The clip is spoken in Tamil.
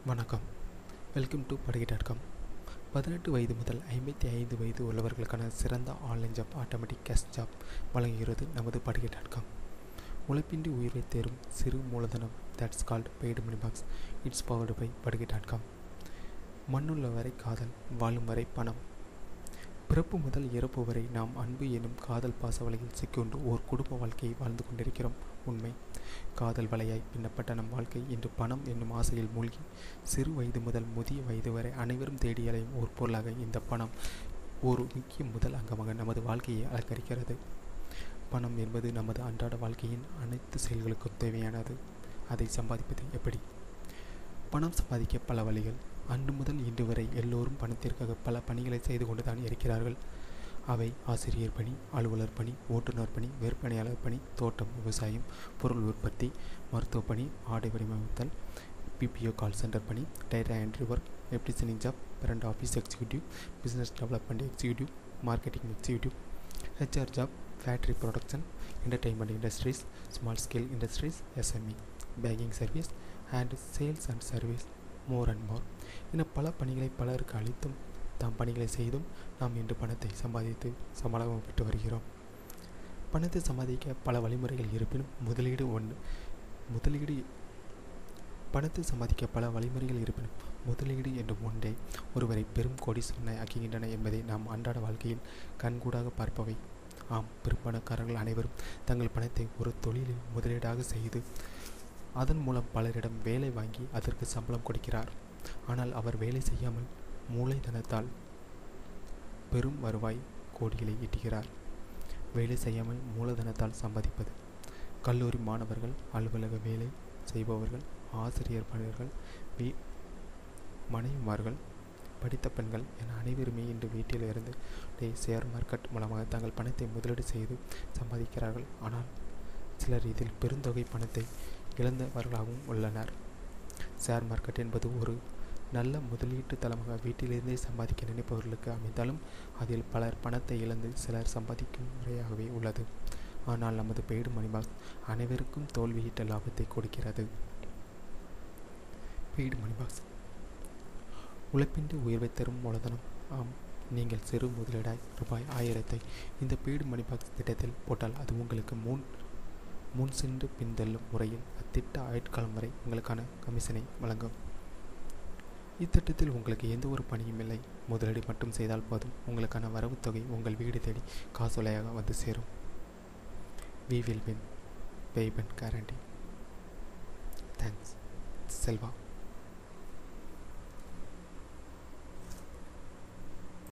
வணக்கம் welcome to Padugai dot com பதினெட்டு வயது முதல் ஐம்பத்தி ஐந்து வயது உள்ளவர்களுக்கான சிறந்த online job automatic cash job வழங்குகிறது நமது படுகை டாட் காம் உழைப்பின்றி உயிரை தேரும் சிறு மூலதனம் that's called paid money box it's powered by Padugai dot com மண்ணுள்ள வரை காதல் வாழும் வரை பணம் பிறப்பு முதல் இறப்பு வரை நாம் அன்பு எனும் காதல் பாச வலையில் சிக்கொண்டு ஓர் குடும்ப வாழ்க்கையை வாழ்ந்து கொண்டிருக்கிறோம் உண்மை காதல் வலையாய் பின்னப்பட்ட நம் வாழ்க்கை இன்று பணம் என்னும் ஆசையில் மூழ்கி சிறு வயது முதல் முதிய வயது வரை அனைவரும் தேடி அலையும் ஒரு பொருளாக இந்த பணம் ஒரு முக்கிய முதல் அங்கமாக நமது வாழ்க்கையை அலங்கரிக்கிறது பணம் என்பது நமது அன்றாட வாழ்க்கையின் அனைத்து செயல்களுக்கும் தேவையானது அதை சம்பாதிப்பது எப்படி பணம் சம்பாதிக்க பல வழிகள் அன்று முதல் இன்று வரை எல்லோரும் பணத்திற்காக பல பணிகளை செய்து கொண்டுதான் இருக்கிறார்கள் அவை ஆசிரியர் பணி அலுவலர் பணி ஓட்டுநர் பணி விற்பனையாளர் பணி தோட்டம் விவசாயம் பொருள் உற்பத்தி மருத்துவ பணி ஆடை வடிவமைத்தல் பிபிஓ கால் சென்டர் பணி டேட்டா என்ட்ரி ஒர்க் எப்டிசனிங் job front office executive business development executive marketing executive HR job factory production entertainment industries small scale industries SME banking service and sales and service more and more என பல பணிகளை பலருக்கு அளித்தும் தாம் பணிகளை செய்தும் நாம் இன்று பணத்தை சம்பாதித்து சம்பளம் பெற்று வருகிறோம் பணத்தை சம்பாதிக்க பல வழிமுறைகள் இருப்பினும் முதலீடு ஒன்று முதலீடு பணத்தை சம்பாதிக்க பல வழிமுறைகள் இருப்பினும் முதலீடு என்று ஒன்றே ஒருவரை பெரும் கோடீஸ்வரனை ஆக்குகின்றன என்பதை நாம் அன்றாட வாழ்க்கையில் கண்கூடாக பார்ப்பவை ஆம் பெரும்பணக்காரர்கள் அனைவரும் தங்கள் பணத்தை ஒரு தொழிலில் முதலீடாக செய்து அதன் மூலம் பலரிடம் வேலை வாங்கி அதற்கு சம்பளம் கொடுக்கிறார் ஆனால் அவர் வேலை செய்யாமல் மூளைதனத்தால் பெரும் வருவாய் கோடிகளை ஈட்டுகிறார் வேலை செய்யாமல் மூலதனத்தால் சம்பாதிப்பது கல்லூரி மாணவர்கள் அலுவலக வேலை செய்பவர்கள் ஆசிரியர் பணியர்கள் வீ மனைவிமார்கள் படித்த பெண்கள் என அனைவருமே இன்று வீட்டில் இருந்து ஷேர் மார்க்கெட் மூலமாக தங்கள் பணத்தை முதலீடு செய்து சம்பாதிக்கிறார்கள் ஆனால் சிலர் இதில் பெருந்தொகை பணத்தை இழந்தவர்களாகவும் உள்ளனர் ஷேர் மார்க்கெட் என்பது ஒரு நல்ல முதலீட்டு தளமாக வீட்டிலிருந்தே சம்பாதிக்க நினைப்பவர்களுக்கு அமைந்தாலும் அதில் பலர் பணத்தை இழந்து சிலர் சம்பாதிக்கும் முறையாகவே உள்ளது ஆனால் நமது பெய்டு மணி பாக்ஸ் அனைவருக்கும் தோல்வியிட்ட லாபத்தை கொடுக்கிறது பெய்டு மணி பாக்ஸ் உழைப்பின்றி உயர்வை தரும் மூலதனம் ஆம் நீங்கள் சிறு முதலீடாய் ரூபாய் ஆயிரத்தை இந்த பெய்டு மணி பாக்ஸ் திட்டத்தில் போட்டால் அது உங்களுக்கு மூன் முன் சென்று பின்தள்ளும் முறையில் அத்திட்ட ஆயுட்காலம் வரை உங்களுக்கான கமிஷனை வழங்கும் இத்திட்டத்தில் உங்களுக்கு எந்த ஒரு பணியும் இல்லை முதலீடு மட்டும் செய்தால் போதும் உங்களுக்கான வரவு தொகை உங்கள் வீடு தேடி காசோலையாக வந்து சேரும் we will win payment guarantee thanks Selva